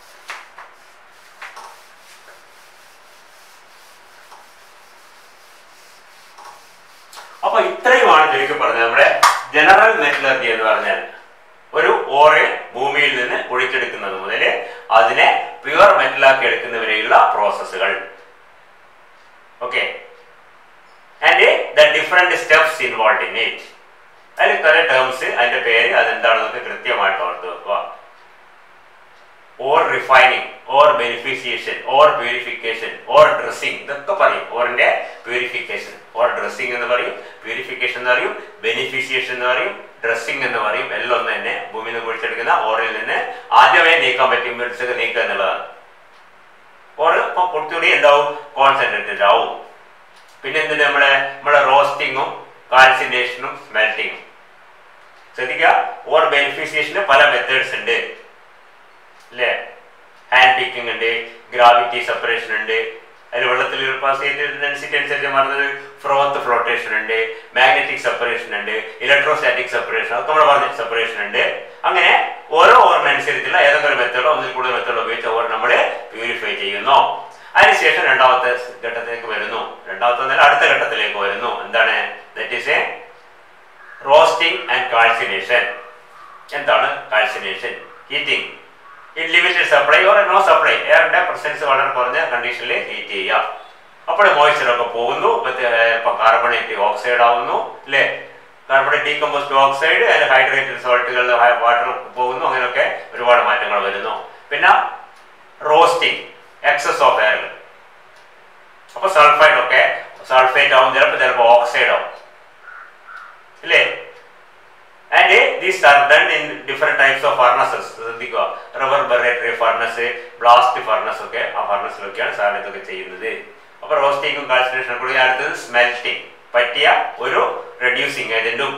അപ്പൊ ഇത്രയുമാണ് ശരിക്കും പറഞ്ഞത് നമ്മുടെ ജനറൽ മെറ്റലർജി എന്ന് പറഞ്ഞാൽ ഒരു ഓറ് ഭൂമിയിൽ നിന്ന് ഒഴിച്ചെടുക്കുന്നത് മുതൽ അതിനെ പ്യുവർ മെറ്റലാക്കി എടുക്കുന്നവരെയുള്ള പ്രോസസ്സുകൾ okay and the different steps involve in it അതിൽ കുറെ ടേംസ് അതിന്റെ പേര് അതെന്താണെന്നൊക്കെ കൃത്യമായിട്ട് ഓർത്ത് വെക്കുക or refining or beneficiation or purification or dressing ഇതൊക്കെ പറയും ഓറിന്റെ പ്യൂരിഫിക്കേഷൻ ഓർ ഡ്രസ്സിങ് എന്ന് പറയും പ്യൂരിഫിക്കേഷൻ എന്ന് പറയും ബെനിഫിസിയേഷൻ എന്ന് പറയും ഡ്രസ്സിങ് എന്ന് പറയും എല്ലാം ഒന്ന് തന്നെ ഭൂമിയിൽ നിന്ന് കുഴിച്ചെടുക്കുന്ന ഓറിൽ നിന്ന് ആദ്യമേ നീക്കാൻ പറ്റും മെഡിസൊക്കെ നീക്കുക എന്നുള്ളതാണ് ഓർ ഇപ്പൊ കുറച്ചുകൂടി എന്താവും കോൺസെൻട്രേറ്റഡ് ആവും പിന്നെ എന്തിനാ നമ്മളെ നമ്മളെ റോസ്റ്റിങ്ങും കാൽസിനേഷനും സ്മെൽറ്റിങ്ങും ശ്രദ്ധിക്കുക ഓർ ബെനിഫിസിയേഷന് പല മെത്തേഡ്സ് ഉണ്ട് അല്ലേ ഹാൻഡ് പിക്കിംഗ് ഉണ്ട് ഗ്രാവിറ്റി സെപ്പറേഷൻ ഉണ്ട് അതിൽ വെള്ളത്തിൽ പാസ് ചെയ്തതിനനുസരിച്ച് അനുസരിച്ച് പറഞ്ഞത് ഫ്രോത്ത് ഫ്ലോട്ടേഷൻ ഉണ്ട് മാഗ്നറ്റിക് സെപ്പറേഷൻ ഉണ്ട് ഇലക്ട്രോസ്റ്റാറ്റിക് സെപ്പറേഷൻ അതൊക്കെ നമ്മൾ പറഞ്ഞ സെപ്പറേഷൻ ഉണ്ട് അങ്ങനെ ഓരോ ഓറിനനുസരിച്ചുള്ള ഏതെങ്കിലും മെത്തേഡോ ഒന്നിൽ കൂടുതൽ മെത്തേഡോ ഉപയോഗിച്ച് ഓർ നമ്മൾ പ്യൂരിഫൈ ചെയ്യുന്നു അതിനുശേഷം രണ്ടാമത്തെ ഘട്ടത്തിലേക്ക് വരുന്നു രണ്ടാമത്തെ നില അടുത്ത ഘട്ടത്തിലേക്ക് വരുന്നു എന്താണ് that is a roasting and calcination എന്താണ് calcination heating in limited supply or no supply എയറിന്റെ പ്രസൻസ് വളരെ കുറഞ്ഞ കണ്ടീഷനിൽ ഹീറ്റ് ചെയ്യുക അപ്പോൾ മോയ്സ്ചർ ഒക്കെ പോകുന്നു ഇപ്പം കാർബണേറ്റ് ഓക്സൈഡ് ആവുന്നു അല്ലേ കാർബണേറ്റ് ഡീകമ്പോസ്റ്റ് ഓക്സൈഡ് അതിൽ ഹൈഡ്രേറ്റഡ് സോൾട്ടുകൾ വാട്ടർ പോകുന്നു അങ്ങനെയൊക്കെ ഒരുപാട് മാറ്റങ്ങൾ വരുന്നു പിന്നെ റോസ്റ്റിംഗ് എക്സസ് ഓഫ് എയർ അപ്പൊ സൾഫൈഡ് ഒക്കെ സൾഫേറ്റ് ആവും ചിലപ്പോൾ ചിലപ്പോൾ ഓക്സൈഡ് ആവും ഇല്ലേ and these are done in different types of furnaces ശ്രദ്ധിക്കുക റിവർബറേറ്ററി ഫർണസ് ബ്ലാസ്റ്റ് ഫർണസ് ഒക്കെ ആ ഫർണസിലൊക്കെയാണ് സാർ ഇതൊക്കെ ചെയ്യുന്നത് അപ്പൊ റോസ്റ്റിംഗും കാൽസിനേഷനും കൂടി അടുത്തത് സ്മെൽറ്റിംഗ് പറ്റിയ ഒരു റെഡ്യൂസിങ് ഏജന്റും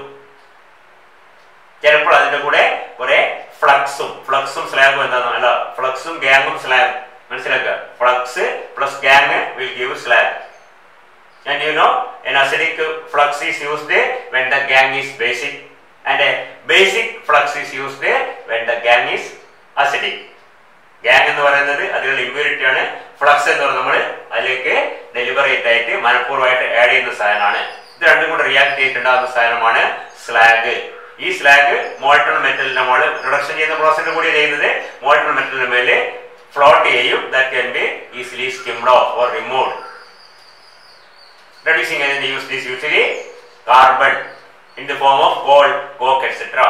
ചിലപ്പോൾ അതിന്റെ കൂടെ കുറെ ഫ്ലക്സും ഫ്ലക്സും സ്ലാബും എന്താന്ന് അല്ല ഫ്ലക്സും ഗ്യാങ്ങും സ്ലാബ് മനസ്സിലാക്കുക flux plus gangue will give slag and you know an acidic flux is used when the gang is basic and a basic flux is used when the gang is acidic gangue എന്ന് പറയുന്നത് അതിലുള്ള impurity ആണ് flux എന്ന് പറയുന്നത് നമ്മൾ അതിലേക്ക് ഡെലിവറേറ്റ് ആയിട്ട് മനഃപൂർവ്വമായിട്ട് add ചെയ്യുന്ന സാധനമാണ് ഇത് രണ്ടും കൂടെ റിയാക്ട് ചെയ്തിട്ടുണ്ടാകുന്ന സാധനമാണ് സ്ലാഗ് ഈ സ്ലാഗ് മോൾട്ടൺ മെറ്റലിന്റെ മോള് റിഡക്ഷൻ ചെയ്യുന്ന പ്രോസസ്സിന്റെ കൂടി ചെയ്യുന്നത് മോൾട്ടൺ മെറ്റലിന്റെ മേലെ ഫ്ലോട്ട് ചെയ്യും that can be easily skimmed off or removed reducing agent used is usually carbon in the form of coal, coke, etc.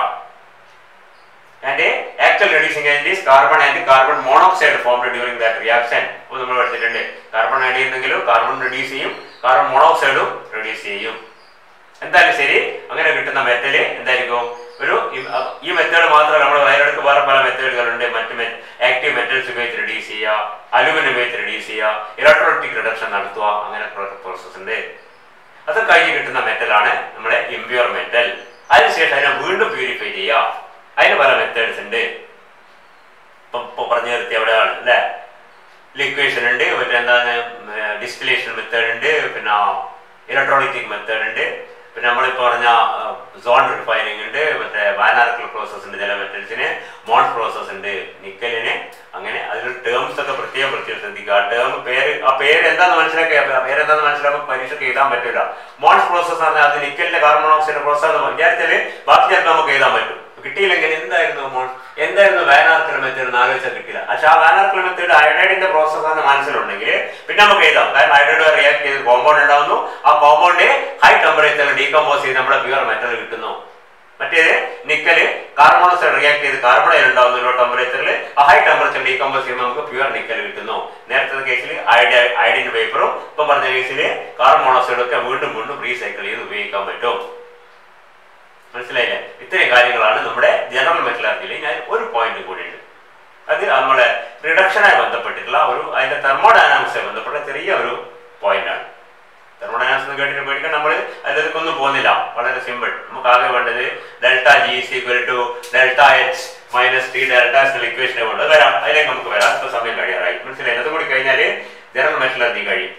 And a actual reducing agent is carbon and carbon monoxide formed during that reaction. അപ്പോൾ നമ്മൾ പഠിച്ചിട്ടുണ്ട് carbon add ചെയ്യുന്നെങ്കിലും carbon reduce ചെയ്യും carbon മോണോക്സൈഡും reduce ചെയ്യും എന്തായാലും ശരി അങ്ങനെ കിട്ടുന്ന മെറ്റല് എന്തായിരിക്കും ഒരു ഈ മെത്തേഡ് മാത്രമല്ല നമ്മൾ വയറെടുക്ക് വേറെ പല മെത്തേഡുകളുണ്ട് മറ്റ് ആക്റ്റീവ് മെറ്റൽസ് ഉപയോഗിച്ച് റെഡ്യൂസ് ചെയ്യുക അലുമിനിയം ഉപയോഗിച്ച് റെഡ്യൂസ് ചെയ്യുക ഇലക്ട്രോണിക് റിഡക്ഷൻ നടത്തുക അങ്ങനെ പ്രോസസ് ഉണ്ട് അത് കഴിഞ്ഞ് കിട്ടുന്ന മെറ്റലാണ് നമ്മുടെ ഇമ്പ്യൂർ മെറ്റൽ അതിനുശേഷം അതിനെ വീണ്ടും പ്യൂരിഫൈ ചെയ്യുക അതിന് പല മെത്തേഡ്സ് ഉണ്ട് ഇപ്പൊ ഇപ്പൊ പറഞ്ഞു നിർത്തി എവിടെയാണ് അല്ലേ ലിക്വേഷൻ ഉണ്ട് മറ്റേ എന്താണ് ഡിസ്റ്റിലേഷൻ മെത്തേഡ് ഉണ്ട് പിന്നെ ഇലക്ട്രോണിക് മെത്തേഡ് ഉണ്ട് പിന്നെ നമ്മളിപ്പോൾ പറഞ്ഞ സോൺ റിഫൈനിങ് ഉണ്ട് മറ്റേ വാനാർക്കൽ പ്രോസസ് ഉണ്ട് ചില മെറ്റൽസിന് മോൺ പ്രോസസ് ഉണ്ട് നിക്കലിന് അങ്ങനെ അതിൽ ടേംസ് ഒക്കെ പ്രത്യേകം പ്രത്യേകം ശ്രദ്ധിക്കുക ആ ടേം പേര് ആ പേര് എന്താണെന്ന് മനസ്സിലാക്കിയ പേര് എന്താണെന്ന് മനസ്സിലാക്കുമ്പോൾ പരീക്ഷയ്ക്ക് എഴുതാൻ പറ്റില്ല മോൺസ് പ്രോസസ് എന്ന് പറഞ്ഞാൽ അത് നിക്കലിന്റെ കാർബൺ ഓക്സൈഡ് പ്രോസസ് എന്ന് വിചാരിച്ചാൽ ബാക്കി ചിലപ്പോൾ നമുക്ക് എഴുതാൻ പറ്റും കിട്ടിയില്ലെങ്കിൽ എന്തായിരുന്നു മോൺ എന്തായിരുന്നു വാനാർക്കൽ മെത്തേഡ് എന്ന് ആലോചിച്ചാൽ കിട്ടില്ല പക്ഷെ ആ വാനാർക്കൽ മെത്തേഡ് അയഡൈഡിന്റെ പ്രോസസ് ആണ് മനസ്സിലുണ്ടെങ്കിൽ പിന്നെ നമുക്ക് എഴുതാം കാരണം അയഡൈഡ് റിയാക്ട് ചെയ്ത് കോമ്പൗണ്ട് ഉണ്ടാവുന്നു ആ കോമ്പൗണ്ട് ഹൈ ടെമ്പറേച്ചറിൽ ഡീകമ്പോസ് ചെയ്ത് നമ്മുടെ പ്യുവർ മെറ്റൽ കിട്ടുന്നു മറ്റേത് നിക്കല് കാർബണോക്സൈഡ് റിയാക്ട് ചെയ്ത് കാർബൺ ഉണ്ടാവുന്നു ലോ ടെമ്പറേച്ചറിൽ ആ ഹൈ ടെമ്പറേച്ചർ ഡീകമ്പോസ് ചെയ്യുമ്പോൾ നമുക്ക് പ്യുവർ നിക്കൽ കിട്ടുന്നു നേരത്തെ കേസിൽ അയഡ അയഡിൻ പേപ്പറും ഇപ്പം പറഞ്ഞ കേസിൽ കാർബൺ മോണോക്സൈഡ് ഒക്കെ വീണ്ടും വീണ്ടും റീസൈക്കിൾ ചെയ്ത് ഉപയോഗിക്കാൻ പറ്റും മനസ്സിലായില്ലേ ഇത്രയും കാര്യങ്ങളാണ് നമ്മുടെ ജനറൽ മെറ്റലർജിയിൽ ഞാൻ ഒരു പോയിന്റ് കൂടിയുണ്ട് അത് നമ്മളെ റിഡക്ഷനായി ബന്ധപ്പെട്ടിട്ടുള്ള ഒരു അതിന്റെ തെർമോഡൈനാമിക്സുമായി ബന്ധപ്പെട്ട ചെറിയ ഒരു പോയിന്റാണ് തെർമോഡൈനാമിക്സ് എന്ന് കേട്ടിട്ട് പേടിക്കാൻ നമ്മൾ അതിലേക്കൊന്നും പോകുന്നില്ല വളരെ സിമ്പിൾ നമുക്ക് ആകെ വേണ്ടത് delta G is equal to delta H minus three delta ഇക്വേഷനെ കൊണ്ട് വരാം അതിലേക്ക് നമുക്ക് വരാം ഇപ്പൊ സമയം കഴിയാറായി മനസ്സിലായി അത് കൂടി കഴിഞ്ഞാൽ ജനറൽ മെറ്റലർജി കഴിയും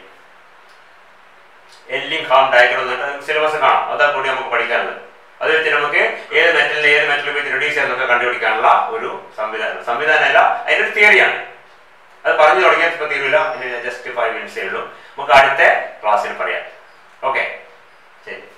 എല്ലിംഗ് ഹാം ഡയഗ്രം സിലബസ് കാണാം അതാ കൂടി നമുക്ക് പഠിക്കാനുള്ളത് അത് വെച്ച് നമുക്ക് ഏത് മെറ്റലിനെ ഏത് മെറ്റൽ വെച്ച് റെഡ്യൂസ് ചെയ്യാന്നൊക്കെ കണ്ടുപിടിക്കാനുള്ള ഒരു സംവിധാനം സംവിധാനമല്ല അതിന്റെ ഒരു തിയറിയാണ് അത് പറഞ്ഞു തുടങ്ങിയാൽ ഇപ്പൊ തീരില്ല ജസ്റ്റ് ഫൈവ് മിനിറ്റ്സേ ഉള്ളൂ നമുക്ക് അടുത്ത ക്ലാസ്സിൽ പറയാം ഓക്കെ ശരി